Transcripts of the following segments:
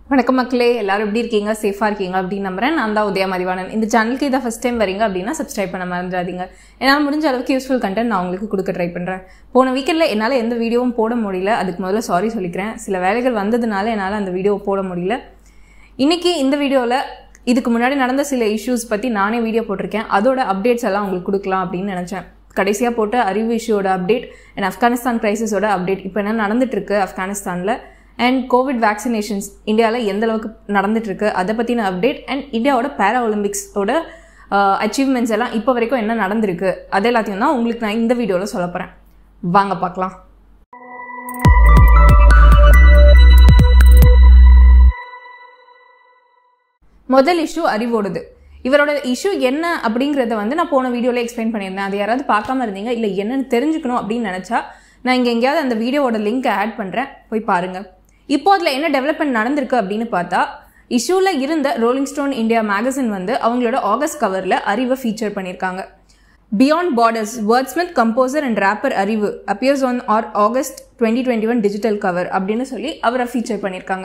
வணக்கம் மக்களே எல்லாரும் எப்படி இருக்கீங்க சேஃபாக இருக்கீங்க அப்படின்னு நம்புறேன் நான் தான் உதயா மதிவாணன் இந்த சேனலுக்கு இதை ஃபஸ்ட் டைம் வரீங்க அப்படின்னா சப்ஸ்கிரைப் பண்ண மறந்துடாதீங்க என்னால் முடிஞ்ச அளவுக்கு யூஸ்ஃபுல் கண்டென்ட் நான் உங்களுக்கு கொடுக்க ட்ரை பண்ணுறேன் போன வீக்கெண்டில் என்னால் எந்த வீடியோவும் போட முடியல அதுக்கு முதல்ல சாரி சொல்லிக்கிறேன் சில வேலைகள் வந்ததுனால என்னால் அந்த வீடியோ போட முடியல இன்னைக்கு இந்த வீடியோவில் இதுக்கு முன்னாடி நடந்த சில இஷ்யூஸ் பற்றி நானே வீடியோ போட்டிருக்கேன் அதோட அப்டேட்ஸ் எல்லாம் உங்களுக்கு கொடுக்கலாம் அப்படின்னு நினச்சேன் கடைசியாக போட்ட அறிவு இஷ்யூவோட அப்டேட் அண்ட் ஆப்கானிஸ்தான் கிரைசிஸோட அப்டேட் இப்போ என்ன நடந்துட்டு இருக்கு ஆப்கானிஸ்தானில் அண்ட் கோவிட் வேக்சினேஷன்ஸ் இந்தியாவில் எந்த அளவுக்கு நடந்துட்டு இருக்கு அதை பற்றின அப்டேட் அண்ட் இந்தியாவோட பேரா ஒலிம்பிக்ஸோட அச்சீவ்மெண்ட்ஸ் எல்லாம் இப்போ வரைக்கும் என்ன நடந்திருக்கு அது எல்லாத்தையும் தான் உங்களுக்கு நான் இந்த வீடியோவில் சொல்ல போகிறேன் வாங்க பார்க்கலாம் முதல் இஷ்யூ அறிவோடுது இவரோட இஷ்யூ என்ன அப்படிங்கிறத வந்து நான் போன வீடியோவில் எக்ஸ்பிளைன் பண்ணியிருந்தேன் அது யாராவது பார்க்காம இருந்தீங்க இல்லை என்னன்னு தெரிஞ்சுக்கணும் அப்படின்னு நினச்சா நான் இங்கே எங்கேயாவது அந்த வீடியோவோட லிங்க்கை ஆட் பண்ணுறேன் போய் பாருங்கள் இப்போ அதில் என்ன டெவலப்மெண்ட் நடந்திருக்கு அப்படின்னு பார்த்தா இஷ்யூவில் இருந்த ரோலிங் ஸ்டோன் இந்தியா மேகசின் வந்து அவங்களோட ஆகஸ்ட் கவரில் அறிவை ஃபீச்சர் பண்ணியிருக்காங்க beyond borders wordsmith composer and rapper Arivu appears on our August twenty twenty one digital cover அப்படின்னு சொல்லி அவரை ஃபீச்சர் பண்ணியிருக்காங்க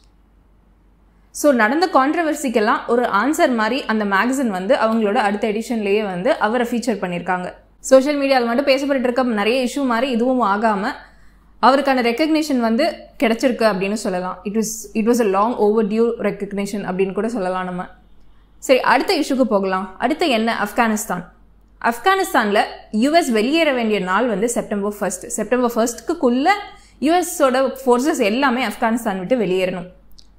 ஸோ நடந்த கான்ட்ரவர்சிக்கெல்லாம் ஒரு ஆன்சர் மாதிரி அந்த மேகசின் வந்து அவங்களோட அடுத்த எடிஷன்லேயே வந்து அவரை ஃபீச்சர் பண்ணியிருக்காங்க சோஷியல் மீடியாவில் மட்டும் பேசப்பட்டு இருக்க நிறைய இஷ்யூ மாதிரி இதுவும் ஆகாமல் அவருக்கான ரெக்கக்னிஷன் வந்து கிடைச்சிருக்கு அப்படின்னு சொல்லலாம் it was it was a long overdue recognition அப்படின்னு கூட சொல்லலாம் நம்ம சரி அடுத்த இஷ்யூக்கு போகலாம் அடுத்த என்ன ஆப்கானிஸ்தான் ஆப்கானிஸ்தானில் யூஎஸ் வெளியேற வேண்டிய நாள் வந்து செப்டம்பர் ஃபர்ஸ்ட் செப்டம்பர் ஃபர்ஸ்ட்டுக்குள்ளே யூஎஸோட ஃபோர்ஸஸ் எல்லாமே ஆப்கானிஸ்தான் விட்டு வெளியேறணும்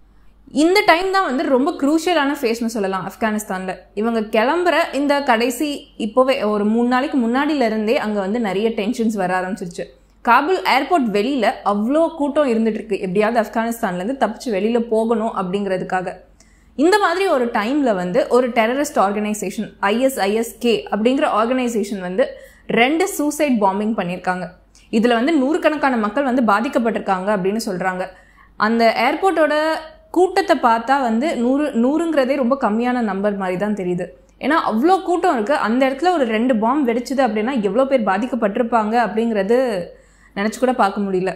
இந்த டைம் தான் வந்து ரொம்ப குரூஷியலான ஃபேஸ்னு சொல்லலாம் ஆப்கானிஸ்தானில் இவங்க கிளம்புற இந்த கடைசி இப்போவே ஒரு மூணு நாளைக்கு முன்னாடியில இருந்தே அங்கே வந்து நிறைய டென்ஷன்ஸ் வர ஆரம்பிச்சிருச்சு காபுல் ஏர்போர்ட் வெளியில் அவ்வளோ கூட்டம் இருந்துட்டு இருக்கு எப்படியாவது ஆப்கானிஸ்தான்லேருந்து தப்பிச்சு வெளியில் போகணும் அப்படிங்கிறதுக்காக இந்த மாதிரி ஒரு டைமில் வந்து ஒரு டெரரிஸ்ட் ஆர்கனைசேஷன் ஐஎஸ்ஐஎஸ்கே அப்படிங்கிற ஆர்கனைசேஷன் வந்து ரெண்டு சூசைட் பாம்பிங் பண்ணியிருக்காங்க இதில் வந்து நூறுக்கணக்கான மக்கள் வந்து பாதிக்கப்பட்டிருக்காங்க அப்படின்னு சொல்கிறாங்க அந்த ஏர்போர்ட்டோட கூட்டத்தை பார்த்தா வந்து நூறு நூறுங்கிறதே ரொம்ப கம்மியான நம்பர் மாதிரி தான் தெரியுது ஏன்னா அவ்வளோ கூட்டம் இருக்குது அந்த இடத்துல ஒரு ரெண்டு பாம்பு வெடிச்சுது அப்படின்னா எவ்வளோ பேர் பாதிக்கப்பட்டிருப்பாங்க அப்படிங்கிறது நினச்சி கூட பார்க்க முடியல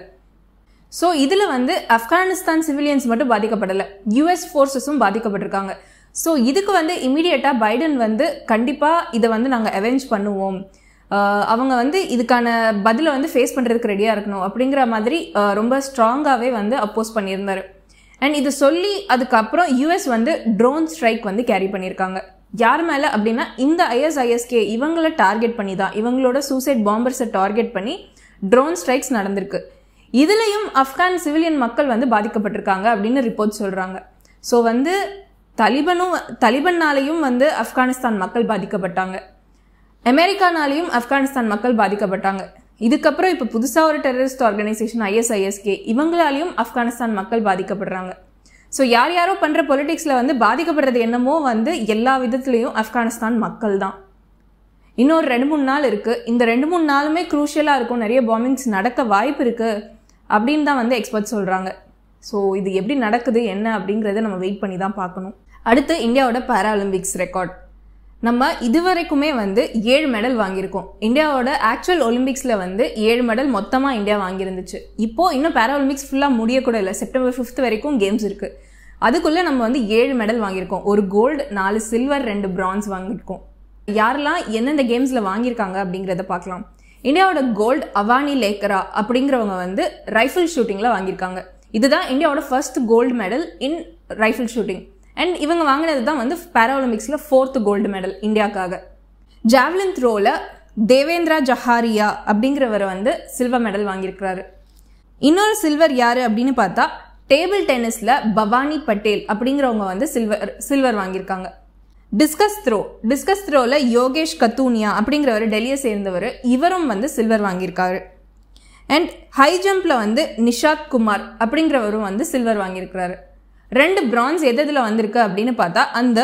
ஸோ இதில் வந்து ஆப்கானிஸ்தான் சிவிலியன்ஸ் மட்டும் பாதிக்கப்படலை யூஎஸ் ஃபோர்ஸஸும் பாதிக்கப்பட்டிருக்காங்க ஸோ இதுக்கு வந்து இமீடியட்டாக பைடன் வந்து கண்டிப்பாக இதை வந்து நாங்கள் அவெஞ்ச் பண்ணுவோம் அவங்க வந்து இதுக்கான பதிலை வந்து ஃபேஸ் பண்ணுறதுக்கு ரெடியாக இருக்கணும் அப்படிங்கிற மாதிரி ரொம்ப ஸ்ட்ராங்காகவே வந்து அப்போஸ் பண்ணியிருந்தார் அண்ட் இது சொல்லி அதுக்கப்புறம் யூஎஸ் வந்து ட்ரோன் ஸ்ட்ரைக் வந்து கேரி பண்ணியிருக்காங்க யார் மேலே அப்படின்னா இந்த ஐஎஸ்ஐஎஸ்கே இவங்கள டார்கெட் பண்ணி தான் இவங்களோட சூசைட் பாம்பர்ஸை டார்கெட் பண்ணி ட்ரோன் ஸ்ட்ரைக்ஸ் நடந்திருக்கு இதுலேயும் ஆப்கான் சிவிலியன் மக்கள் வந்து பாதிக்கப்பட்டிருக்காங்க அப்படின்னு ரிப்போர்ட் சொல்கிறாங்க ஸோ வந்து தலிபனும் தலிபன்னாலையும் வந்து ஆப்கானிஸ்தான் மக்கள் பாதிக்கப்பட்டாங்க அமெரிக்கானாலையும் ஆப்கானிஸ்தான் மக்கள் பாதிக்கப்பட்டாங்க இதுக்கப்புறம் இப்போ புதுசாக ஒரு டெரரிஸ்ட் ஆர்கனைசேஷன் ஐஎஸ்ஐஎஸ்கே இவங்களாலையும் ஆப்கானிஸ்தான் மக்கள் பாதிக்கப்படுறாங்க ஸோ யார் யாரோ பண்ணுற பொலிட்டிக்ஸில் வந்து பாதிக்கப்படுறது என்னமோ வந்து எல்லா விதத்துலேயும் ஆப்கானிஸ்தான் மக்கள் தான் இன்னொரு ரெண்டு மூணு நாள் இருக்குது இந்த ரெண்டு மூணு நாளுமே குரூஷியலாக இருக்கும் நிறைய பாம்பிங்ஸ் நடக்க வாய்ப்பு இருக்குது அப்படின்னு தான் வந்து எக்ஸ்பர்ட் சொல்கிறாங்க ஸோ இது எப்படி நடக்குது என்ன அப்படிங்கிறத நம்ம வெயிட் பண்ணி தான் பார்க்கணும் அடுத்து இந்தியாவோட பாராலிம்பிக்ஸ் ரெக்கார்ட் நம்ம இதுவரைக்குமே வந்து ஏழு மெடல் வாங்கியிருக்கோம் இந்தியாவோட ஆக்சுவல் ஒலிம்பிக்ஸில் வந்து ஏழு மெடல் மொத்தமாக இந்தியா வாங்கியிருந்துச்சு இப்போது இன்னும் பேரா ஒலிம்பிக்ஸ் ஃபுல்லாக முடியக்கூட இல்லை செப்டம்பர் ஃபிஃப்த் வரைக்கும் கேம்ஸ் இருக்குது அதுக்குள்ளே நம்ம வந்து ஏழு மெடல் வாங்கியிருக்கோம் ஒரு கோல்டு நாலு சில்வர் ரெண்டு பிரான்ஸ் வாங்கியிருக்கோம் யாரெல்லாம் எந்தெந்த கேம்ஸில் வாங்கியிருக்காங்க அப்படிங்கிறத பார்க்கலாம் இந்தியாவோட கோல்டு அவானி லேக்கரா அப்படிங்கிறவங்க வந்து ரைஃபிள் ஷூட்டிங்கில் வாங்கியிருக்காங்க இதுதான் இந்தியாவோட first gold medal in rifle shooting and இவங்க வாங்கினது தான் வந்து பேராஒலிம்பிக்ஸில் ஃபோர்த்து கோல்டு மெடல் இந்தியாவுக்காக ஜாவ்லின் த்ரோவில் தேவேந்திரா ஜஹாரியா அப்படிங்கிறவர் வந்து சில்வர் மெடல் வாங்கியிருக்கிறாரு இன்னொரு சில்வர் யார் அப்படின்னு பார்த்தா டேபிள் டென்னிஸில் பவானி பட்டேல் அப்படிங்கிறவங்க வந்து சில்வர் சில்வர் வாங்கியிருக்காங்க டிஸ்கஸ் த்ரோ டிஸ்கஸ் த்ரோவில் யோகேஷ் கத்தூனியா அப்படிங்கிறவர் டெல்லியை சேர்ந்தவர் இவரும் வந்து சில்வர் வாங்கியிருக்காரு அண்ட் ஹை ஜம்பில் வந்து நிஷாத் குமார் அப்படிங்கிறவரும் வந்து சில்வர் வாங்கியிருக்கிறாரு ரெண்டு பிரான்ஸ் எது எதில் வந்திருக்கு அப்படின்னு பார்த்தா அந்த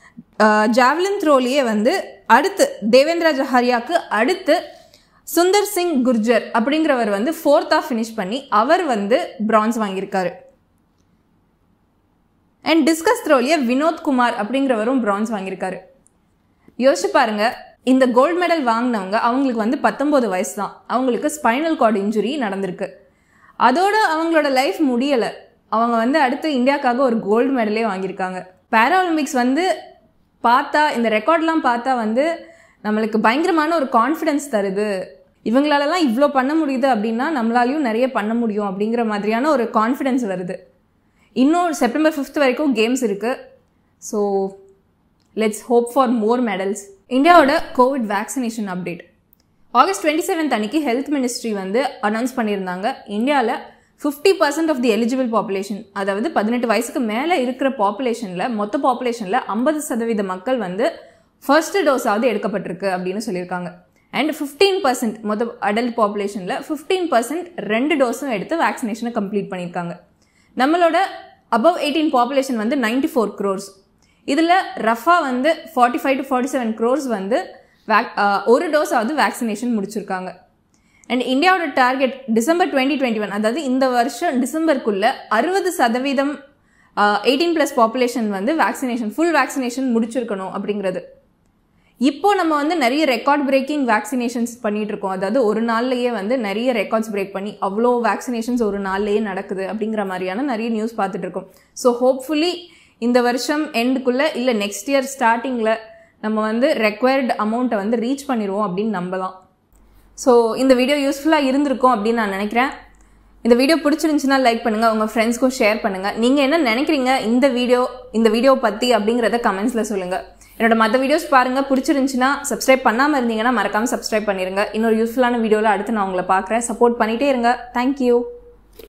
ஜாவ்லின் த்ரோலியே வந்து அடுத்து தேவேந்திரா ஜஹாரியாவுக்கு அடுத்து சுந்தர் சிங் குர்ஜர் அப்படிங்கிறவர் வந்து ஃபோர்த்தாக ஃபினிஷ் பண்ணி அவர் வந்து பிரான்ஸ் வாங்கியிருக்காரு அண்ட் டிஸ்கஸ் த்ரோலியே வினோத் குமார் அப்படிங்கிறவரும் பிரான்ஸ் வாங்கியிருக்காரு யோசிச்சு பாருங்க இந்த கோல்டு மெடல் வாங்கினவங்க அவங்களுக்கு வந்து பத்தொம்போது வயசு தான் அவங்களுக்கு ஸ்பைனல் கார்டு இன்ஜுரி நடந்திருக்கு அதோட அவங்களோட லைஃப் முடியலை அவங்க வந்து அடுத்து இந்தியாவுக்காக ஒரு கோல்டு மெடலே வாங்கியிருக்காங்க பேரா ஒலிம்பிக்ஸ் வந்து பார்த்தா இந்த ரெக்கார்ட்லாம் பார்த்தா வந்து நம்மளுக்கு பயங்கரமான ஒரு கான்ஃபிடென்ஸ் தருது இவங்களாலலாம் இவ்வளோ பண்ண முடியுது அப்படின்னா நம்மளாலையும் நிறைய பண்ண முடியும் அப்படிங்கிற மாதிரியான ஒரு கான்ஃபிடென்ஸ் வருது இன்னும் செப்டம்பர் ஃபிஃப்த் வரைக்கும் கேம்ஸ் இருக்குது so let's hope for more medals இந்தியாவோட Covid vaccination update August twenty seventh அன்னைக்கு ஹெல்த் மினிஸ்ட்ரி வந்து அனௌன்ஸ் பண்ணியிருந்தாங்க இந்தியாவில் fifty percent of the eligible population அதாவது பதினெட்டு வயசுக்கு மேலே இருக்கிற பாப்புலேஷனில் மொத்த பாப்புலேஷனில் ஐம்பது சதவீத மக்கள் வந்து ஃபர்ஸ்ட் டோஸாவது எடுக்கப்பட்டிருக்கு அப்படின்னு சொல்லியிருக்காங்க அண்ட் ஃபிஃப்டீன் பர்சன்ட் மொத்த அடல்ட் பாப்புலேஷனில் ஃபிஃப்டீன் பர்சன்ட் ரெண்டு டோஸும் எடுத்து வேக்சினேஷனை கம்ப்ளீட் பண்ணியிருக்காங்க நம்மளோட அபவ் எயிட்டீன் பாப்புலேஷன் வந்து நைன்டி ஃபோர் க்ரோர்ஸ் இதில் ரஃபாக வந்து forty five to forty seven crores வந்து வேக் ஒரு டோஸாவது வேக்சினேஷன் முடிச்சிருக்காங்க அண்ட் இந்தியாவோட target December twenty twenty one அதாவது இந்த வருஷம் டிசம்பருக்குள்ள அறுபது சதவீதம் எயிட்டீன் ப்ளஸ் பாப்புலேஷன் வந்து வேக்சினேஷன் ஃபுல் வேக்சினேஷன் முடிச்சிருக்கணும் அப்படிங்கிறது இப்போ நம்ம வந்து நிறைய ரெக்கார்ட் பிரேக்கிங் வேக்சினேஷன்ஸ் பண்ணிட்டு இருக்கோம் அதாவது ஒரு நாள்லயே வந்து நிறைய ரெக்கார்ட்ஸ் பிரேக் பண்ணி அவ்வளோ வேக்சினேஷன்ஸ் ஒரு நாள்லயே நடக்குது அப்படிங்கிற மாதிரியான நிறைய நியூஸ் பார்த்துட்டு இருக்கோம் ஸோ ஹோப்ஃபுல்லி இந்த வருஷம் எண்டுக்குள்ள இல்லை நெக்ஸ்ட் இயர் ஸ்டார்டிங்கில் நம்ம வந்து ரெக்வயர்டு அமௌண்ட்டை வந்து ரீச் பண்ணிடுவோம் அப்படின்னு நம்பலாம் ஸோ இந்த வீடியோ யூஸ்ஃபுல்லாக இருந்திருக்கும் அப்படின்னு நான் நினைக்கிறேன் இந்த வீடியோ பிடிச்சிருந்துச்சுன்னா லைக் பண்ணுங்கள் உங்கள் ஃப்ரெண்ட்ஸ்க்கும் ஷேர் பண்ணுங்கள் நீங்கள் என்ன நினைக்கிறீங்க இந்த வீடியோ இந்த வீடியோ பற்றி அப்படிங்கிறத கமெண்ட்ஸில் சொல்லுங்கள் என்னோட மற்ற வீடியோஸ் பாருங்கள் பிடிச்சிருந்துச்சுன்னா சப்ஸ்கிரைப் பண்ணாமல் இருந்தீங்கன்னா மறக்காமல் சப்ஸ்கிரைப் பண்ணிடுங்க இன்னொரு யூஸ்ஃபுல்லான வீடியோவில் அடுத்து நான் உங்களை பார்க்குறேன் சப்போர்ட் பண்ணிகிட்டே இருங்க தேங்க்யூ